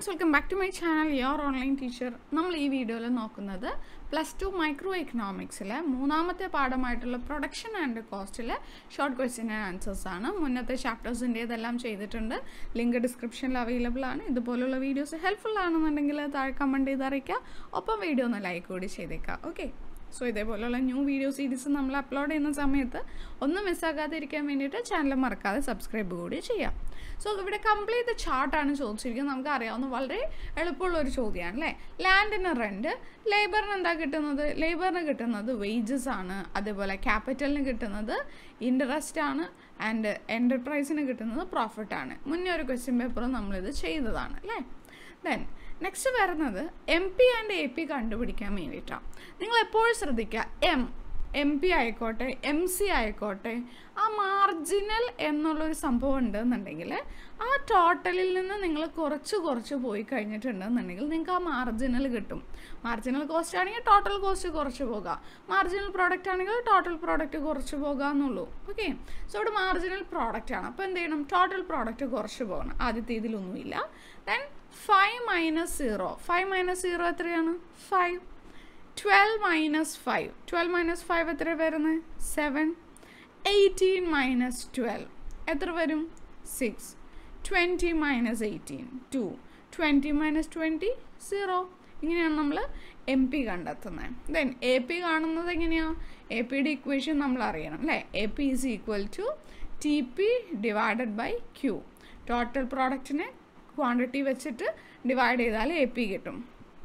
friends welcome back to my channel your online teacher നമ്മൾ ഈ വീഡിയോയിൽ നോക്കുന്നത് പ്ലസ് ടു മൈക്രോ എക്കണോമിക്സിലെ മൂന്നാമത്തെ പാഠമായിട്ടുള്ള പ്രൊഡക്ഷൻ ആൻഡ് കോസ്റ്റിലെ ഷോർട്ട് ക്വസ്റ്റ്യൻ ആൻഡ് ആൻസേഴ്സ് ആണ് മുന്നത്തെ ചാപ്റ്റേഴ്സിൻ്റെ ഇതെല്ലാം ചെയ്തിട്ടുണ്ട് ലിങ്ക് ഡിസ്ക്രിപ്ഷനിൽ അവൈലബിൾ ആണ് ഇതുപോലുള്ള വീഡിയോസ് ഹെൽപ്ഫുൾ ആണെന്നുണ്ടെങ്കിൽ താഴെ കമൻറ്റ് ചെയ്ത് അറിയിക്കുക ഒപ്പം വീഡിയോ ഒന്ന് ലൈക്ക് കൂടി ചെയ്തേക്കാം ഓക്കെ സോ ഇതേപോലുള്ള ന്യൂ വീഡിയോ സീരീസ് നമ്മൾ അപ്ലോഡ് ചെയ്യുന്ന സമയത്ത് ഒന്നും മിസ്സാക്കാതിരിക്കാൻ വേണ്ടിയിട്ട് ചാനൽ മറക്കാതെ സബ്സ്ക്രൈബ് കൂടി ചെയ്യാം സോ ഇവിടെ കംപ്ലീറ്റ് ചാർട്ടാണ് ചോദിച്ചിരിക്കുന്നത് നമുക്ക് അറിയാവുന്ന വളരെ എളുപ്പമുള്ള ഒരു ചോദ്യമാണ് അല്ലേ ലാൻഡിന് റെൻറ്റ് ലേബറിന് എന്താ കിട്ടുന്നത് ലേബറിന് കിട്ടുന്നത് വേജസ് ആണ് അതേപോലെ ക്യാപിറ്റലിന് കിട്ടുന്നത് ഇൻട്രസ്റ്റ് ആണ് ആൻഡ് എൻ്റർപ്രൈസിന് കിട്ടുന്നത് പ്രോഫിറ്റ് ആണ് മുന്നേ ഒരു ക്വസ്റ്റ്യൻ പേപ്പറും നമ്മളിത് ചെയ്തതാണ് അല്ലേ ദെൻ നെക്സ്റ്റ് വരുന്നത് M P and A P കണ്ടുപിടിക്കാൻ വേണ്ടിയിട്ടാണ് നിങ്ങൾ എപ്പോഴും ശ്രദ്ധിക്കുക എം എം പി ആയിക്കോട്ടെ എം സി ആയിക്കോട്ടെ ആ മാർജിനൽ എന്നുള്ളൊരു സംഭവം ഉണ്ടെന്നുണ്ടെങ്കിൽ ആ ടോട്ടലിൽ നിന്ന് നിങ്ങൾ കുറച്ച് കുറച്ച് പോയി കഴിഞ്ഞിട്ടുണ്ടെന്നുണ്ടെങ്കിൽ നിങ്ങൾക്ക് ആ മാർജിനൽ കിട്ടും മാർജിനൽ കോസ്റ്റ് ആണെങ്കിൽ ടോട്ടൽ കോസ്റ്റ് കുറച്ച് പോകാം മാർജിനൽ പ്രോഡക്റ്റ് ആണെങ്കിൽ ടോട്ടൽ പ്രോഡക്റ്റ് കുറച്ച് പോകാമെന്നുള്ളൂ ഓക്കെ സോ ഇവിടെ മാർജിനൽ പ്രോഡക്റ്റ് ആണ് അപ്പോൾ എന്ത് ചെയ്യണം ടോട്ടൽ പ്രോഡക്റ്റ് കുറച്ച് പോകണം ആദ്യത്തെ ഇതിലൊന്നുമില്ല then five minus zero five minus zero എത്രയാണ് five twelve minus five twelve minus five എത്ര വരുന്നത് സെവൻ എയ്റ്റീൻ മൈനസ് ട്വൽവ് എത്ര വരും six twenty minus eighteen two twenty minus twenty zero ഇങ്ങനെയാണ് നമ്മൾ എം പി കണ്ടെത്തുന്നത് ദെൻ എ പി കാണുന്നത് എങ്ങനെയാണ് എ പിയുടെ ഇക്വേഷൻ നമ്മൾ അറിയണം അല്ലേ A P is equal to T P divided by Q total പ്രോഡക്റ്റിനെ ക്വാണ്ടിറ്റി വെച്ചിട്ട് ഡിവൈഡ് ചെയ്താൽ എ പി കിട്ടും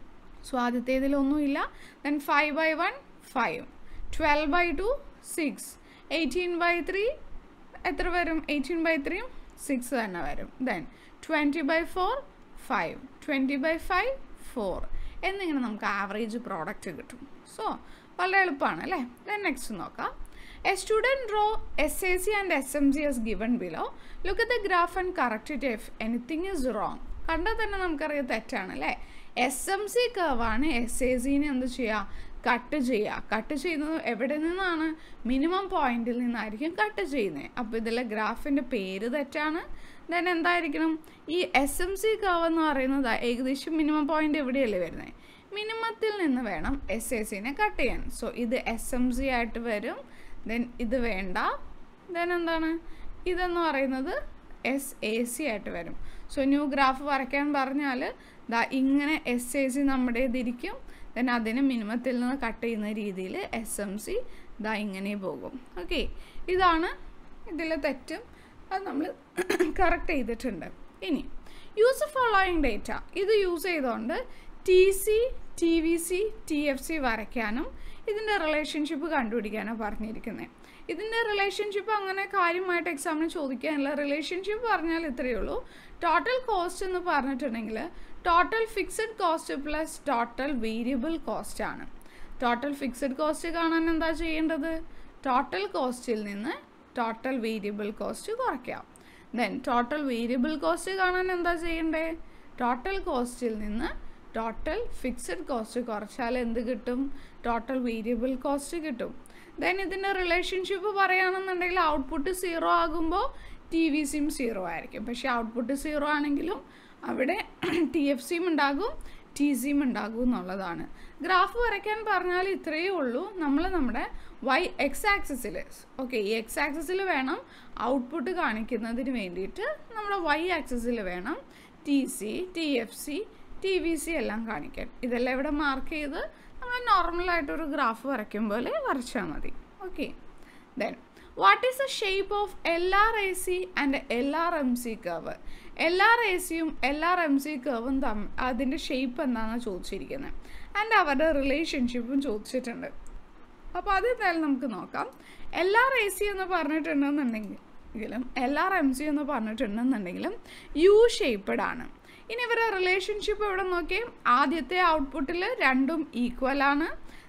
സോ ആദ്യത്തേതിലൊന്നുമില്ല then five by one five twelve by two six eighteen by three എത്ര വരും എയ്റ്റീൻ ബൈ ത്രീയും സിക്സ് തന്നെ വരും then twenty by four five twenty by five four എന്നിങ്ങനെ നമുക്ക് ആവറേജ് പ്രോഡക്റ്റ് കിട്ടും സോ വളരെ എളുപ്പമാണ് അല്ലേ ദെൻ നെക്സ്റ്റ് നോക്കാം a student draw S A C and S M C as given below look the graph and correct it if anything is wrong കണ്ടാൽ തന്നെ നമുക്കറിയാം തെറ്റാണ് അല്ലേ എസ് എം സി കർവാണ് എസ് എ സിനെ എന്ത് ചെയ്യുക കട്ട് ചെയ്യുക കട്ട് ചെയ്യുന്നത് എവിടെ നിന്നാണ് മിനിമം പോയിന്റിൽ നിന്നായിരിക്കും കട്ട് ചെയ്യുന്നത് അപ്പോൾ ഇതിലെ ഗ്രാഫിൻ്റെ പേര് തെറ്റാണ് ദെൻ എന്തായിരിക്കണം ഈ എസ് എം സി കർവ് എന്ന് പറയുന്നത് ഏകദേശം മിനിമം പോയിന്റ് എവിടെയല്ലേ വരുന്നത് മിനിമത്തിൽ നിന്ന് വേണം എസ് എ സിനെ കട്ട് ചെയ്യാൻ സോ ഇത് എസ് എം സി ആയിട്ട് വരും ദെൻ ഇത് വേണ്ട ദെൻ എന്താണ് ഇതെന്ന് പറയുന്നത് എസ് എ സി ആയിട്ട് വരും സോ ന്യൂ ഗ്രാഫ് വരയ്ക്കാൻ പറഞ്ഞാൽ ദാ ഇങ്ങനെ എസ് എ സി നമ്മുടേതിരിക്കും ദെൻ അതിന് മിനിമത്തിൽ നിന്ന് കട്ട് ചെയ്യുന്ന രീതിയിൽ എസ് എം സി ദാ ഇങ്ങനെ പോകും ഓക്കെ ഇതാണ് ഇതിലെ തെറ്റും അത് നമ്മൾ കറക്റ്റ് ചെയ്തിട്ടുണ്ട് ഇനി യൂസ് ഫോളോയിങ് ഡേറ്റ ഇത് യൂസ് ചെയ്തുകൊണ്ട് T C T V C T F C വരയ്ക്കാനും ഇതിൻ്റെ റിലേഷൻഷിപ്പ് കണ്ടുപിടിക്കാനാണ് പറഞ്ഞിരിക്കുന്നത് ഇതിൻ്റെ റിലേഷൻഷിപ്പ് അങ്ങനെ കാര്യമായിട്ട് എക്സാമിന് ചോദിക്കാനില്ല റിലേഷൻഷിപ്പ് പറഞ്ഞാൽ ഇത്രയേ ഉള്ളൂ ടോട്ടൽ കോസ്റ്റ് എന്ന് പറഞ്ഞിട്ടുണ്ടെങ്കിൽ total fixed cost plus total variable cost ആണ് ടോട്ടൽ ഫിക്സഡ് കോസ്റ്റ് കാണാൻ എന്താ ചെയ്യേണ്ടത് ടോട്ടൽ കോസ്റ്റിൽ നിന്ന് ടോട്ടൽ വേരിയബിൾ കോസ്റ്റ് കുറയ്ക്കാം ദെൻ ടോട്ടൽ വേരിയബിൾ കോസ്റ്റ് കാണാൻ എന്താ ചെയ്യണ്ടേ ടോട്ടൽ കോസ്റ്റിൽ നിന്ന് ടോട്ടൽ ഫിക്സഡ് കോസ്റ്റ് കുറച്ചാൽ എന്ത് കിട്ടും ടോട്ടൽ വേരിയബിൾ കോസ്റ്റ് കിട്ടും ദെൻ ഇതിൻ്റെ റിലേഷൻഷിപ്പ് പറയുകയാണെന്നുണ്ടെങ്കിൽ ഔട്ട്പുട്ട് സീറോ ആകുമ്പോൾ ടി വി സിയും സീറോ ആയിരിക്കും പക്ഷേ ഔട്ട്പുട്ട് സീറോ ആണെങ്കിലും അവിടെ ടി എഫ് സിയും ഉണ്ടാകും ടി സിയും ഉണ്ടാകും എന്നുള്ളതാണ് ഗ്രാഫ് വരയ്ക്കാൻ പറഞ്ഞാൽ ഇത്രയേ ഉള്ളൂ നമ്മൾ നമ്മുടെ വൈ എക്സ് ആക്സിസിൽ ഓക്കെ ഈ എക്സ് ആക്സിസിൽ വേണം ഔട്ട്പുട്ട് കാണിക്കുന്നതിന് വേണ്ടിയിട്ട് നമ്മുടെ വൈ ആക്സിസിൽ വേണം T C T F C T V C എല്ലാം കാണിക്കാൻ ഇതെല്ലാം ഇവിടെ മാർക്ക് ചെയ്ത് നമ്മൾ നോർമലായിട്ടൊരു ഗ്രാഫ് വരയ്ക്കും പോലെ വരച്ചാൽ മതി okay then what is the shape of L R A C and L R M C curve L R A സിയും എൽ ആർ എം സി കർവും തമ്മിൽ അതിൻ്റെ ഷേപ്പ് എന്താണെന്ന് ചോദിച്ചിരിക്കുന്നത് ആൻഡ് അവരുടെ റിലേഷൻഷിപ്പും ചോദിച്ചിട്ടുണ്ട് അപ്പോൾ അത് എന്തായാലും നമുക്ക് നോക്കാം എൽ ആർ എ സി എന്ന് പറഞ്ഞിട്ടുണ്ടെന്നുണ്ടെങ്കിലും എൽ ആർ എം സി എന്ന് പറഞ്ഞിട്ടുണ്ടെന്നുണ്ടെങ്കിലും യു ഷേപ്പഡ് ആണ് ഇനി ഇവരുടെ റിലേഷൻഷിപ്പ് ഇവിടെ നോക്കി ആദ്യത്തെ ഔട്ട്പുട്ടിൽ രണ്ടും ഈക്വൽ ആണ്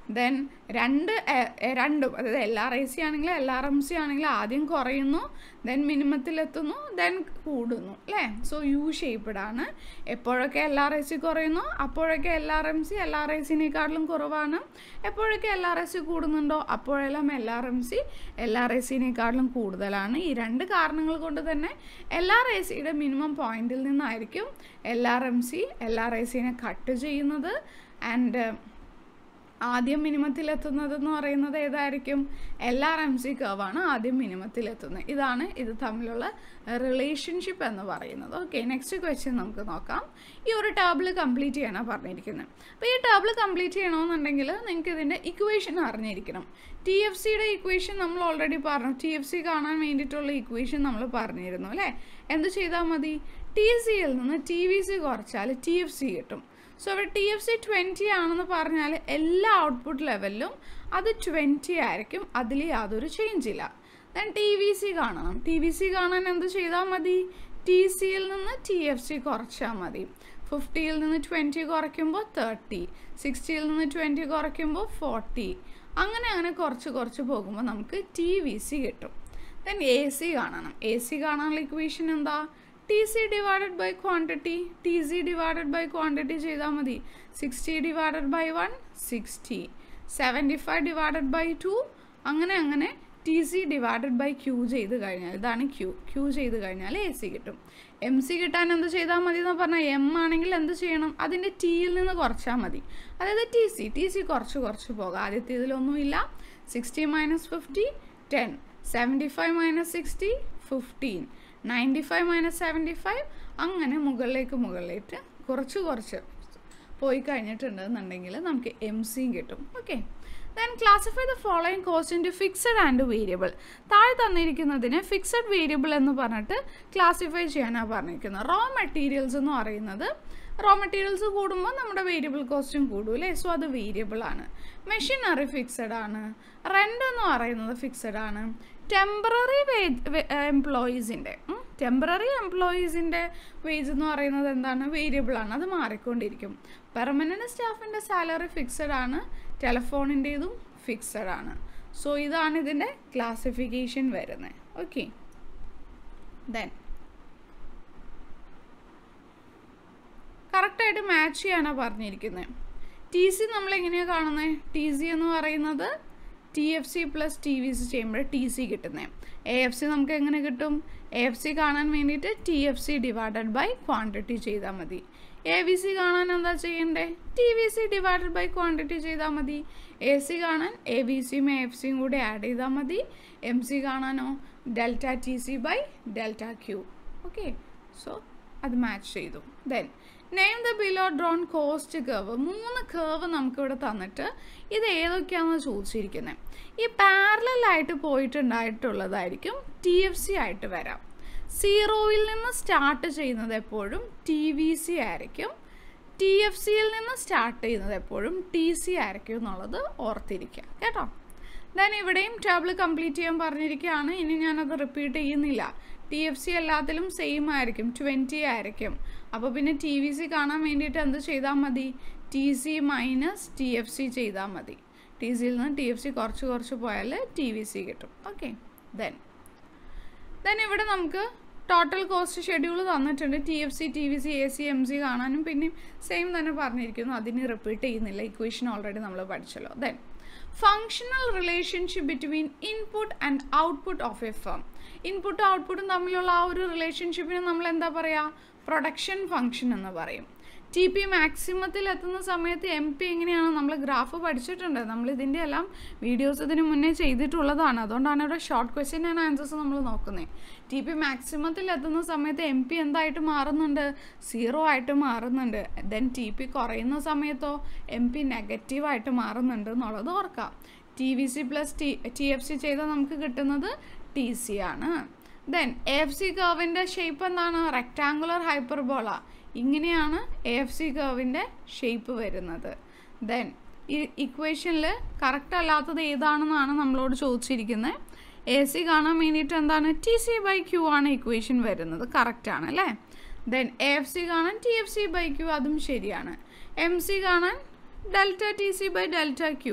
ദെൻ രണ്ട് എ- എ- രണ്ടും അതായത് എൽ ആർ ഐ സി ആണെങ്കിലും എൽ ആർ എം സി ആണെങ്കിലും ആദ്യം കുറയുന്നു ദെൻ മിനിമത്തിലെത്തുന്നു ദെൻ കൂടുന്നു അല്ലേ സോ യു ഷേപ്പ്ഡാണ് എപ്പോഴൊക്കെ എൽ ആർ ഐ സി കുറയുന്നു അപ്പോഴൊക്കെ L R M C L R I സിനേക്കാട്ടിലും കുറവാണ് എപ്പോഴൊക്കെ എൽ ആർ ഐ സി കൂടുന്നുണ്ടോ അപ്പോഴെല്ലാം L R M C L R I സിനേക്കാട്ടിലും കൂടുതലാണ് ഈ രണ്ട് കാരണങ്ങൾ കൊണ്ട് തന്നെ എൽ ആർ ഐ സിയുടെ മിനിമം പോയിന്റിൽ നിന്നായിരിക്കും L R M C L R I സിനെ കട്ട് ചെയ്യുന്നത് ആൻഡ് ആദ്യം മിനിമത്തിലെത്തുന്നതെന്ന് പറയുന്നത് ഏതായിരിക്കും എൽ ആർ എം സി കർവാണ് ആദ്യം മിനിമത്തിലെത്തുന്നത് ഇതാണ് ഇത് തമ്മിലുള്ള റിലേഷൻഷിപ്പ് എന്ന് പറയുന്നത് ഓക്കെ നെക്സ്റ്റ് ക്വസ്റ്റ്യൻ നമുക്ക് നോക്കാം ഈ ഒരു ടേബിൾ കംപ്ലീറ്റ് ചെയ്യാനാണ് പറഞ്ഞിരിക്കുന്നത് അപ്പോൾ ഈ ടേബിൾ കംപ്ലീറ്റ് ചെയ്യണമെന്നുണ്ടെങ്കിൽ നിങ്ങൾക്ക് ഇതിൻ്റെ ഇക്വേഷൻ അറിഞ്ഞിരിക്കണം ടി എഫ് സിയുടെ ഇക്വേഷൻ നമ്മൾ ഓൾറെഡി പറഞ്ഞു ടി എഫ് സി കാണാൻ വേണ്ടിയിട്ടുള്ള ഇക്വേഷൻ നമ്മൾ പറഞ്ഞിരുന്നു അല്ലേ എന്ത് ചെയ്താൽ മതി ടി സിയിൽ നിന്ന് ടി വി സി കുറച്ചാൽ ടി എഫ് സി കിട്ടും സോ ഇവിടെ ടി എഫ് സി ട്വൻറ്റി ആണെന്ന് പറഞ്ഞാൽ എല്ലാ ഔട്ട്പുട്ട് ലെവലിലും അത് ട്വൻറ്റി ആയിരിക്കും അതിൽ യാതൊരു ചേഞ്ച് ഇല്ല ദെൻ ടി വി സി കാണണം ടി വി സി കാണാൻ എന്ത് ചെയ്താൽ മതി ടി സിയിൽ നിന്ന് ടി എഫ് സി കുറച്ചാൽ മതി ഫിഫ്റ്റിയിൽ നിന്ന് ട്വൻറ്റി കുറയ്ക്കുമ്പോൾ തേർട്ടി സിക്സ്റ്റിയിൽ നിന്ന് ട്വൻറ്റി കുറയ്ക്കുമ്പോൾ ഫോർട്ടി അങ്ങനെ അങ്ങനെ കുറച്ച് കുറച്ച് പോകുമ്പോൾ നമുക്ക് ടി വി സി കിട്ടും ദെൻ എ സി കാണണം എ സി കാണാനുള്ള ഇക്വേഷൻ എന്താ T C divided by quantity T C divided by quantity ചെയ്താൽ മതി sixty divided by one sixty seventy five divided by two അങ്ങനെ അങ്ങനെ T C divided by Q ചെയ്ത് കഴിഞ്ഞാൽ ഇതാണ് ക്യൂ ക്യൂ ചെയ്ത് കഴിഞ്ഞാൽ എ സി കിട്ടും എം സി കിട്ടാൻ എന്ത് ചെയ്താൽ മതി എന്ന് പറഞ്ഞാൽ എം ആണെങ്കിൽ എന്ത് ചെയ്യണം അതിൻ്റെ ടിയിൽ നിന്ന് കുറച്ചാൽ മതി അതായത് ടി സി ടി സി കുറച്ച് കുറച്ച് പോകാം ആദ്യത്തെ ഇതിലൊന്നുമില്ല sixty minus fifty ten seventy five minus sixty fifteen ninety five minus seventy five അങ്ങനെ മുകളിലേക്ക് മുകളിലേക്ക് കുറച്ച് കുറച്ച് പോയി കഴിഞ്ഞിട്ടുണ്ടെന്നുണ്ടെങ്കിൽ നമുക്ക് എം സിയും കിട്ടും okay then classify the following cost into fixed and variable താഴെ തന്നിരിക്കുന്നതിനെ ഫിക്സഡ് വേരിയബിൾ എന്ന് പറഞ്ഞിട്ട് ക്ലാസിഫൈ ചെയ്യാനാണ് പറഞ്ഞിരിക്കുന്നത് റോ മെറ്റീരിയൽസ് എന്ന് പറയുന്നത് റോ മെറ്റീരിയൽസ് കൂടുമ്പോൾ നമ്മുടെ വേരിയബിൾ കോസ്റ്റും കൂടും അല്ലേ സോ അത് വേരിയബിൾ ആണ് മെഷീനറി ഫിക്സഡ് ആണ് റെൻ്റ് എന്ന് പറയുന്നത് ഫിക്സഡ് ആണ് ടെമ്പററി വേജ് എംപ്ലോയീസിൻ്റെ ടെമ്പററി എംപ്ലോയീസിൻ്റെ വേജ് എന്ന് പറയുന്നത് എന്താണ് വേരിയബിൾ ആണ് അത് മാറിക്കൊണ്ടിരിക്കും പെർമനൻറ്റ് സ്റ്റാഫിൻ്റെ സാലറി ഫിക്സഡ് ആണ് ടെലഫോണിൻ്റേതും ഫിക്സഡ് ആണ് സോ ഇതാണ് ഇതിൻ്റെ ക്ലാസിഫിക്കേഷൻ വരുന്നത് ഓക്കെ ദെൻ കറക്റ്റായിട്ട് മാച്ച് ചെയ്യാനാണ് പറഞ്ഞിരിക്കുന്നത് ടി സി നമ്മൾ എങ്ങനെയാണ് കാണുന്നത് ടി സി എന്ന് പറയുന്നത് T F C plus T V C ചെയ്യുമ്പോൾ ടി സി കിട്ടുന്നത് എ എഫ് സി നമുക്ക് എങ്ങനെ കിട്ടും എ എഫ് സി കാണാൻ വേണ്ടിയിട്ട് T F C divided by quantity ചെയ്താൽ മതി എ വി സി കാണാൻ എന്താ ചെയ്യണ്ടേ T V C divided by quantity ചെയ്താൽ മതി എ സി കാണാൻ എ ബി സിയും എ എഫ് സിയും കൂടി ആഡ് ചെയ്താൽ മതി എം സി കാണാനോ delta T C by delta Q okay so അത് മാച്ച് ചെയ്തു then name the below drawn cost curve മൂന്ന് കർവ് നമുക്കിവിടെ തന്നിട്ട് ഇത് ഏതൊക്കെയാണെന്ന് ചോദിച്ചിരിക്കുന്നത് ഈ പാരലായിട്ട് പോയിട്ടുണ്ടായിട്ടുള്ളതായിരിക്കും ടി എഫ് സി ആയിട്ട് വരാം സീറോയിൽ നിന്ന് സ്റ്റാർട്ട് ചെയ്യുന്നത് എപ്പോഴും ടി വി സി ആയിരിക്കും ടി എഫ് സിയിൽ നിന്ന് സ്റ്റാർട്ട് ചെയ്യുന്നത് എപ്പോഴും ടി സി ആയിരിക്കും എന്നുള്ളത് ഓർത്തിരിക്കുക കേട്ടോ ദെൻ ഇവിടെയും ടേബിൾ കംപ്ലീറ്റ് ചെയ്യാൻ പറഞ്ഞിരിക്കുകയാണ് ഇനി ഞാനത് റിപ്പീറ്റ് ചെയ്യുന്നില്ല ടി എഫ് സി എല്ലാത്തിലും സെയിം ആയിരിക്കും ട്വൻറ്റി ആയിരിക്കും അപ്പോൾ പിന്നെ ടി വി സി കാണാൻ വേണ്ടിയിട്ട് എന്ത് ചെയ്താൽ മതി T C minus T F C ചെയ്താൽ മതി ടി സിയിൽ നിന്ന് ടി എഫ് സി കുറച്ച് കുറച്ച് പോയാൽ ടി വി സി കിട്ടും ഓക്കെ ദെൻ ദെൻ ഇവിടെ നമുക്ക് ടോട്ടൽ കോസ്റ്റ് ഷെഡ്യൂൾ തന്നിട്ടുണ്ട് T F C T V C A C M C കാണാനും പിന്നെയും സെയിം തന്നെ പറഞ്ഞിരിക്കുന്നു അതിന് റിപ്പീറ്റ് ചെയ്യുന്നില്ല ഇക്വേഷൻ ഓൾറെഡി നമ്മൾ പഠിച്ചല്ലോ then functional relationship between input and output of a firm ഇൻപുട്ടും ഔട്ട്പുട്ടും തമ്മിലുള്ള ആ ഒരു റിലേഷൻഷിപ്പിന് നമ്മൾ എന്താ പറയുക പ്രൊഡക്ഷൻ ഫങ്ഷൻ എന്ന് പറയും ടി പി മാക്സിമത്തിൽ എത്തുന്ന സമയത്ത് എം പി എങ്ങനെയാണ് നമ്മൾ ഗ്രാഫ് പഠിച്ചിട്ടുണ്ട് നമ്മൾ ഇതിൻ്റെ എല്ലാം വീഡിയോസ് ഇതിന് മുന്നേ ചെയ്തിട്ടുള്ളതാണ് അതുകൊണ്ടാണ് ഇവിടെ ഷോർട്ട് ക്വസ്റ്റ്യൻ ആൻഡ് ആൻസേഴ്സ് നമ്മൾ നോക്കുന്നത് ടി പി മാക്സിമത്തിൽ എത്തുന്ന സമയത്ത് എം പി എന്തായിട്ട് മാറുന്നുണ്ട് സീറോ ആയിട്ട് മാറുന്നുണ്ട് ദെൻ ടി പി കുറയുന്ന സമയത്തോ എം പി നെഗറ്റീവായിട്ട് മാറുന്നുണ്ട് എന്നുള്ളത് ഓർക്കാം T V C plus T T F C ചെയ്താൽ നമുക്ക് കിട്ടുന്നത് ടി സി ആണ് ദെൻ എ എഫ് സി കർവിൻ്റെ ഷേപ്പ് എന്താണ് റെക്റ്റാങ്കുലർ ഹൈപ്പർബോള ഇങ്ങനെയാണ് എ എഫ് സി കർവിൻ്റെ ഷേപ്പ് വരുന്നത് ദെൻ ഈ ഇക്വേഷനിൽ കറക്റ്റ് അല്ലാത്തത് ഏതാണെന്നാണ് നമ്മളോട് ചോദിച്ചിരിക്കുന്നത് എ സി കാണാൻ വേണ്ടിയിട്ട് എന്താണ് ടി സി ബൈ ക്യൂ ആണ് ഇക്വേഷൻ വരുന്നത് കറക്റ്റാണ് അല്ലേ ദെൻ എ എഫ് സി കാണാൻ T F C by Q അതും ശരിയാണ് എം സി കാണാൻ delta T C by delta Q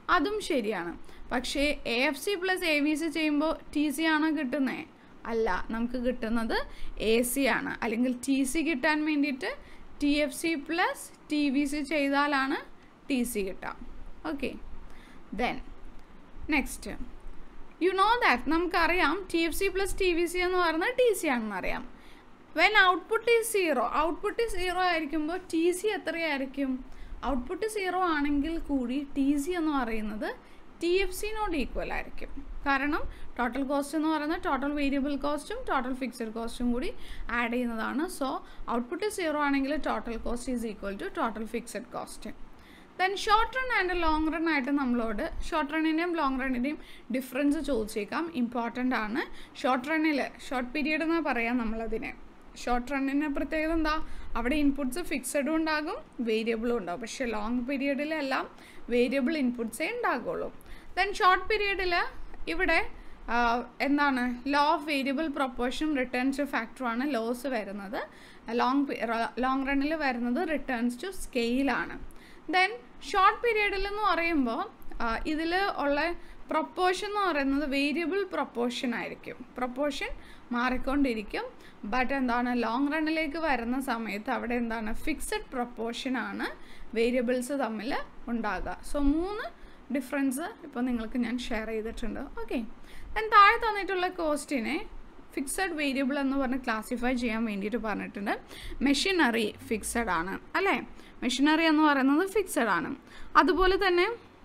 അതും ശരിയാണ് പക്ഷേ A F C plus A V C ചെയ്യുമ്പോൾ ടി സി ആണോ കിട്ടുന്നത് അല്ല നമുക്ക് കിട്ടുന്നത് എ സി ആണ് അല്ലെങ്കിൽ ടി സി കിട്ടാൻ വേണ്ടിയിട്ട് T F C plus T V C ചെയ്താലാണ് ടി സി കിട്ടാം okay then next you know that നമുക്കറിയാം T F C plus T V C എന്ന് പറയുന്നത് ടി സി ആണെന്ന് അറിയാം when output is zero output zero ആയിരിക്കുമ്പോൾ ടി സി എത്രയായിരിക്കും output zero ആണെങ്കിൽ കൂടി ടി സി എന്ന് പറയുന്നത് ടി എഫ് സിനോട് ഈക്വൽ ആയിരിക്കും കാരണം ടോട്ടൽ കോസ്റ്റ് എന്ന് പറയുന്നത് ടോട്ടൽ വേരിയബിൾ കോസ്റ്റും ടോട്ടൽ ഫിക്സഡ് കോസ്റ്റും കൂടി ആഡ് ചെയ്യുന്നതാണ് സോ ഔട്ട്പുട്ട് സീറോ ആണെങ്കിൽ total cost is equal to total fixed cost then short run and long run ആയിട്ട് നമ്മളോട് ഷോർട്ട് റണ്ണിൻ്റെയും ലോങ് റണ്ണിൻ്റെയും ഡിഫറൻസ് ചോദിച്ചേക്കാം ഇമ്പോർട്ടൻ്റ് ആണ് ഷോർട്ട് റണ്ണിൽ ഷോർട്ട് പീരീഡ് എന്ന് പറയാം നമ്മളതിനെ ഷോർട്ട് റണ്ണിൻ്റെ പ്രത്യേകത എന്താ അവിടെ ഇൻപുട്സ് ഫിക്സഡും ഉണ്ടാകും വേരിയബിളും ഉണ്ടാകും പക്ഷേ ലോങ് പീരീഡിലെല്ലാം വേരിയബിൾ ഇൻപുട്സേ ഉണ്ടാകുള്ളൂ ദെൻ ഷോർട്ട് പീരീഡിൽ ഇവിടെ എന്താണ് law of variable proportion returns to ഫാക്ടറാണ് ലോസ് വരുന്നത് ലോങ് ലോങ് റണ്ണിൽ വരുന്നത് റിട്ടേൺസ് ടു സ്കെയിലാണ് ദെൻ ഷോർട്ട് പീരീഡിൽ എന്ന് പറയുമ്പോൾ ഇതിൽ ഉള്ള പ്രൊപ്പോർഷൻ എന്ന് പറയുന്നത് വേരിയബിൾ പ്രൊപ്പോർഷൻ ആയിരിക്കും പ്രൊപ്പോർഷൻ മാറിക്കൊണ്ടിരിക്കും ബട്ട് എന്താണ് ലോങ് റണ്ണിലേക്ക് വരുന്ന സമയത്ത് അവിടെ എന്താണ് ഫിക്സഡ് പ്രൊപ്പോർഷനാണ് വേരിയബിൾസ് തമ്മിൽ ഉണ്ടാകുക സോ മൂന്ന് ഡിഫറൻസ് ഇപ്പോൾ നിങ്ങൾക്ക് ഞാൻ ഷെയർ ചെയ്തിട്ടുണ്ട് ഓക്കെ ദെൻ താഴെ തന്നിട്ടുള്ള കോസ്റ്റിനെ ഫിക്സഡ് വേരിയബിൾ എന്ന് പറഞ്ഞ് ക്ലാസിഫൈ ചെയ്യാൻ വേണ്ടിയിട്ട് പറഞ്ഞിട്ടുണ്ട് മെഷീനറി ഫിക്സഡ് ആണ് അല്ലേ മെഷീനറി എന്ന് പറയുന്നത് ഫിക്സഡ് ആണ് അതുപോലെ തന്നെ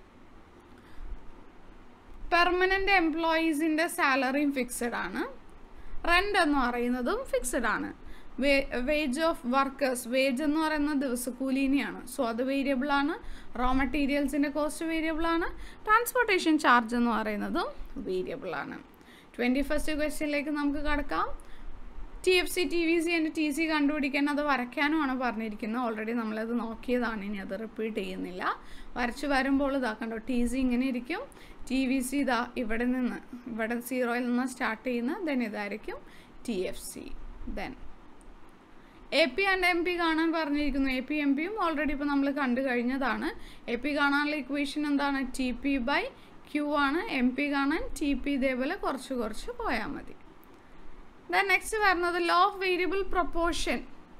പെർമനൻ്റ് എംപ്ലോയീസിൻ്റെ സാലറിയും ഫിക്സഡ് ആണ് റെൻ്റ് എന്ന് പറയുന്നതും ഫിക്സഡ് ആണ് വേ വേജ് ഓഫ് വർക്കേഴ്സ് വേജ് എന്ന് പറയുന്നത് ദിവസക്കൂലിനെയാണ് സോ അത് വേരിയബിൾ ആണ് റോ മെറ്റീരിയൽസിൻ്റെ കോസ്റ്റ് വേരിയബിൾ ആണ് ട്രാൻസ്പോർട്ടേഷൻ ചാർജ് എന്ന് പറയുന്നതും വേരിയബിൾ ആണ് ട്വൻറ്റി ഫസ്റ്റ് ക്വസ്റ്റ്യനിലേക്ക് നമുക്ക് കടക്കാം T F C T V C and T C കണ്ടുപിടിക്കാൻ അത് വരയ്ക്കാനുമാണ് പറഞ്ഞിരിക്കുന്നത് ഓൾറെഡി നമ്മളത് നോക്കിയതാണ് ഇനി അത് റിപ്പീറ്റ് ചെയ്യുന്നില്ല വരച്ച് വരുമ്പോൾ ഇതാ കണ്ടോ ടി സി ഇങ്ങനെ ഇരിക്കും ടി വി സി ഇതാ ഇവിടെ നിന്ന് ഇവിടെ സീറോയിൽ നിന്ന് സ്റ്റാർട്ട് ചെയ്യുന്ന ദെൻ ഇതായിരിക്കും T F C then A P and M P കാണാൻ പറഞ്ഞിരിക്കുന്നു എ പി എം പിയും ഓൾറെഡി ഇപ്പോൾ നമ്മൾ കണ്ടു കഴിഞ്ഞതാണ് എ പി കാണാനുള്ള ഇക്വേഷൻ എന്താണ് ടി പി ബൈ ക്യൂ ആണ് എം പി കാണാൻ ടി പി ഇതേപോലെ കുറച്ച് കുറച്ച് പോയാൽ മതി ദെൻ നെക്സ്റ്റ് വരുന്നത് law of variable proportion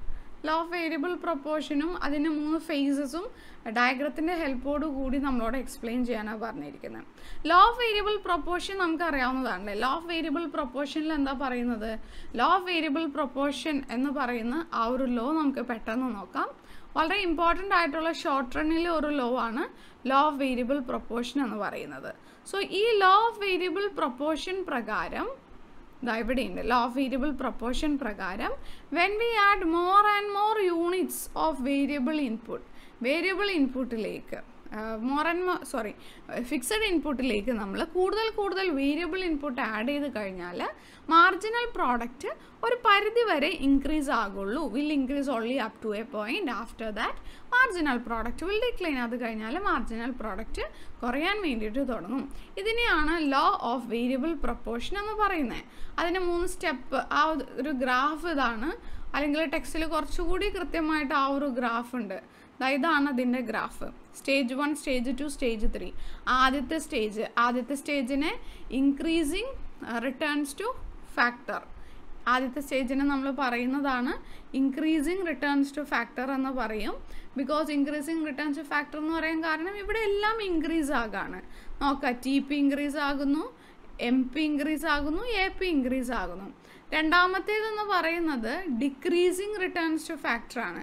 law of variable പ്രൊപ്പോർഷനും അതിൻ്റെ മൂന്ന് ഫേസസും ഡയഗ്രത്തിൻ്റെ ഹെൽപ്പോട് കൂടി നമ്മളോട് എക്സ്പ്ലെയിൻ ചെയ്യാനാണ് പറഞ്ഞിരിക്കുന്നത് ലോ ഓഫ് വേരിയബിൾ പ്രൊപ്പോർഷൻ നമുക്ക് അറിയാവുന്നതാണല്ലേ ലോ ഓഫ് വേരിയബിൾ പ്രൊപ്പോർഷനിൽ എന്താ പറയുന്നത് ലോ ഓഫ് വേരിയബിൾ പ്രൊപ്പോർഷൻ എന്ന് പറയുന്ന ആ ഒരു ലോ നമുക്ക് പെട്ടെന്ന് നോക്കാം വളരെ ഇമ്പോർട്ടൻ്റ് ആയിട്ടുള്ള ഷോർട്ട് റണ്ണിലെ ഒരു ലോ ആണ് ലോ ഓഫ് വേരിയബിൾ പ്രൊപ്പോർഷൻ എന്ന് പറയുന്നത് സോ ഈ ലോ ഓഫ് വേരിയബിൾ പ്രൊപ്പോർഷൻ പ്രകാരം ഇതാ ഇവിടെയുണ്ട് ലോ ഓഫ് വേരിയബിൾ പ്രൊപ്പോർഷൻ പ്രകാരം when we add more and more units of variable input variable ഇൻപുട്ടിലേക്ക് more and more sorry fixed ഇൻപുട്ടിലേക്ക് നമ്മൾ കൂടുതൽ കൂടുതൽ വേരിയബിൾ ഇൻപുട്ട് ആഡ് ചെയ്ത് കഴിഞ്ഞാൽ മാർജിനൽ പ്രോഡക്റ്റ് ഒരു പരിധി വരെ ഇൻക്രീസ് ആകുള്ളൂ will increase only up to a point after that marginal product will decline അത് കഴിഞ്ഞാൽ മാർജിനൽ പ്രോഡക്റ്റ് കുറയാൻ വേണ്ടിയിട്ട് തുടങ്ങും ഇതിനെയാണ് ലോ ഓഫ് വേരിയബിൾ പ്രൊപ്പോർഷൻ എന്ന് പറയുന്നത് അതിന് മൂന്ന് സ്റ്റെപ്പ് ആ ഒരു ഗ്രാഫ് ഇതാണ് അല്ലെങ്കിൽ ടെക്സ്റ്റിൽ കുറച്ചുകൂടി കൃത്യമായിട്ട് ആ ഒരു ഗ്രാഫ് ഉണ്ട് ഇതാണ് അതിൻ്റെ graph stage one stage two stage three ആദ്യത്തെ സ്റ്റേജ് ആദ്യത്തെ സ്റ്റേജിനെ ഇൻക്രീസിങ് റിട്ടേൺസ് ടു ഫാക്ടർ ആദ്യത്തെ സ്റ്റേജിനെ നമ്മൾ പറയുന്നതാണ് ഇൻക്രീസിങ് റിട്ടേൺസ് ടു ഫാക്ടർ എന്ന് പറയും because increasing returns to factor എന്ന് പറയാൻ കാരണം ഇവിടെ എല്ലാം ഇൻക്രീസ് ആകാണ് നോക്കാം ടി പി ഇൻക്രീസ് ആകുന്നു എം പി ഇൻക്രീസ് ആകുന്നു എ പി ഇൻക്രീസ് ആകുന്നു രണ്ടാമത്തേതെന്ന് പറയുന്നത് ഡിക്രീസിങ് റിട്ടേൺസ് ടു ഫാക്ടറാണ്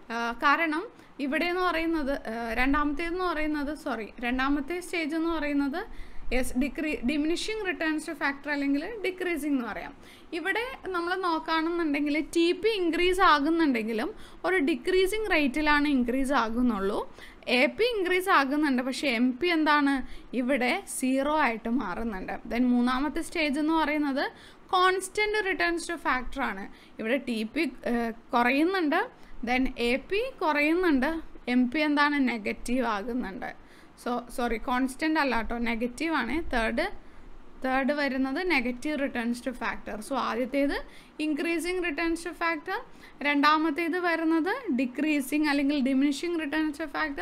കാരണം ഇവിടെ എന്ന് പറയുന്നത് രണ്ടാമത്തേതെന്ന് പറയുന്നത് സോറി രണ്ടാമത്തെ സ്റ്റേജ് എന്ന് പറയുന്നത് യെസ് ഡിക്രീ ഡിമിനിഷിങ് റിട്ടേൺസ് ടു ഫാക്ടർ അല്ലെങ്കിൽ ഡിക്രീസിങ് എന്ന് പറയാം ഇവിടെ നമ്മൾ നോക്കുകയാണെന്നുണ്ടെങ്കിൽ ടി പി ഇൻക്രീസ് ആകുന്നുണ്ടെങ്കിലും ഒരു ഡിക്രീസിങ് റേറ്റിലാണ് ഇൻക്രീസ് ആകുന്നുള്ളൂ എ പി ഇൻക്രീസ് ആകുന്നുണ്ട് പക്ഷേ എം പി എന്താണ് ഇവിടെ സീറോ ആയിട്ട് മാറുന്നുണ്ട് ദെൻ മൂന്നാമത്തെ സ്റ്റേജ് എന്ന് പറയുന്നത് കോൺസ്റ്റൻറ്റ് റിട്ടേൺസ് ടു ഫാക്ടറാണ് ഇവിടെ ടി പി കുറയുന്നുണ്ട് ദെൻ എ പി കുറയുന്നുണ്ട് എം പി എന്താണ് നെഗറ്റീവ് ആകുന്നുണ്ട് സോ സോറി കോൺസ്റ്റൻ്റ് അല്ല കേട്ടോ നെഗറ്റീവ് ആണ് തേർഡ് തേർഡ് വരുന്നത് negative returns to factor so ആദ്യത്തേത് ഇൻക്രീസിങ് റിട്ടേൺസ് ടു ഫാക്ടർ രണ്ടാമത്തേത് വരുന്നത് ഡിക്രീസിങ് അല്ലെങ്കിൽ ഡിമിനിഷിങ് റിട്ടേൺസ് ടു ഫാക്ടർ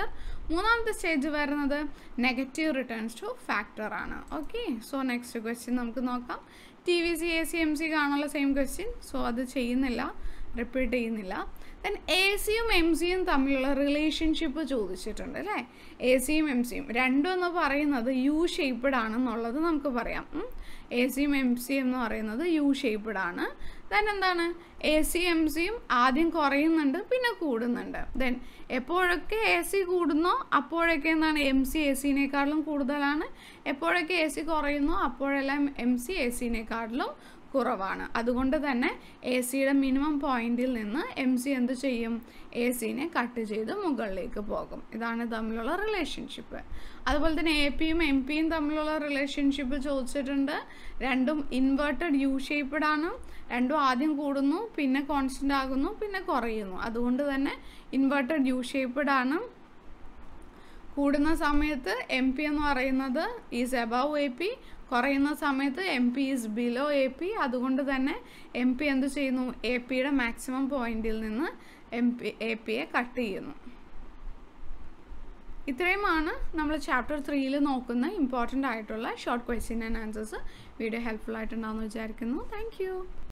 മൂന്നാമത്തെ സ്റ്റേജ് വരുന്നത് നെഗറ്റീവ് റിട്ടേൺസ് ടു ഫാക്ടർ ആണ് ഓക്കെ സോ നെക്സ്റ്റ് ക്വസ്റ്റ്യൻ നമുക്ക് നോക്കാം T V C A C M C കാണാനുള്ള സെയിം ക്വസ്റ്റ്യൻ സോ അത് ചെയ്യുന്നില്ല റിപ്പീറ്റ് ചെയ്യുന്നില്ല ദെൻ എ സിയും എം സിയും തമ്മിലുള്ള റിലേഷൻഷിപ്പ് ചോദിച്ചിട്ടുണ്ട് അല്ലേ എ സിയും എം സിയും രണ്ടും എന്ന് പറയുന്നത് യു ഷേപ്പ്ഡ് ആണെന്നുള്ളത് നമുക്ക് പറയാം എ സിയും എം സിയും എന്ന് പറയുന്നത് യു ഷേപ്പ്ഡ് ആണ് ദെൻ എന്താണ് എ സി എം സിയും ആദ്യം കുറയുന്നുണ്ട് പിന്നെ കൂടുന്നുണ്ട് ദെൻ എപ്പോഴൊക്കെ എ സി കൂടുന്നോ അപ്പോഴൊക്കെ എന്താണ് എം സി എ സിനേക്കാളും കൂടുതലാണ് എപ്പോഴൊക്കെ എ സി കുറയുന്നോ അപ്പോഴെല്ലാം എം സി എ സിനേക്കാളിലും കുറവാണ് അതുകൊണ്ട് തന്നെ എ സിയുടെ മിനിമം പോയിന്റിൽ നിന്ന് എം സി എന്ത് ചെയ്യും എ സിനെ കട്ട് ചെയ്ത് മുകളിലേക്ക് പോകും ഇതാണ് തമ്മിലുള്ള റിലേഷൻഷിപ്പ് അതുപോലെ തന്നെ എ പിയും എം പിയും തമ്മിലുള്ള റിലേഷൻഷിപ്പ് ചോദിച്ചിട്ടുണ്ട് രണ്ടും ഇൻവേർട്ടഡ് യു ഷേപ്പ്ഡ് ആണ് രണ്ടും ആദ്യം കൂടുന്നു പിന്നെ കോൺസ്റ്റൻ്റ് ആകുന്നു പിന്നെ കുറയുന്നു അതുകൊണ്ട് തന്നെ ഇൻവേർട്ടഡ് യു ഷേപ്പ്ഡ് ആണ് കൂടുന്ന സമയത്ത് എം പി എന്ന് പറയുന്നത് ഈസ് എബവ് എ പി കുറയുന്ന സമയത്ത് M P is below A P അതുകൊണ്ട് തന്നെ എം പി എന്ത് ചെയ്യുന്നു എ പിയുടെ മാക്സിമം പോയിന്റിൽ നിന്ന് എം പി എ പിയെ കട്ട് ചെയ്യുന്നു ഇത്രയുമാണ് നമ്മൾ ചാപ്റ്റർ ത്രീയിൽ നോക്കുന്ന ഇമ്പോർട്ടൻ്റ് ആയിട്ടുള്ള short question and answers video helpful ആയിട്ടുണ്ടാകുമെന്ന് വിചാരിക്കുന്നു താങ്ക്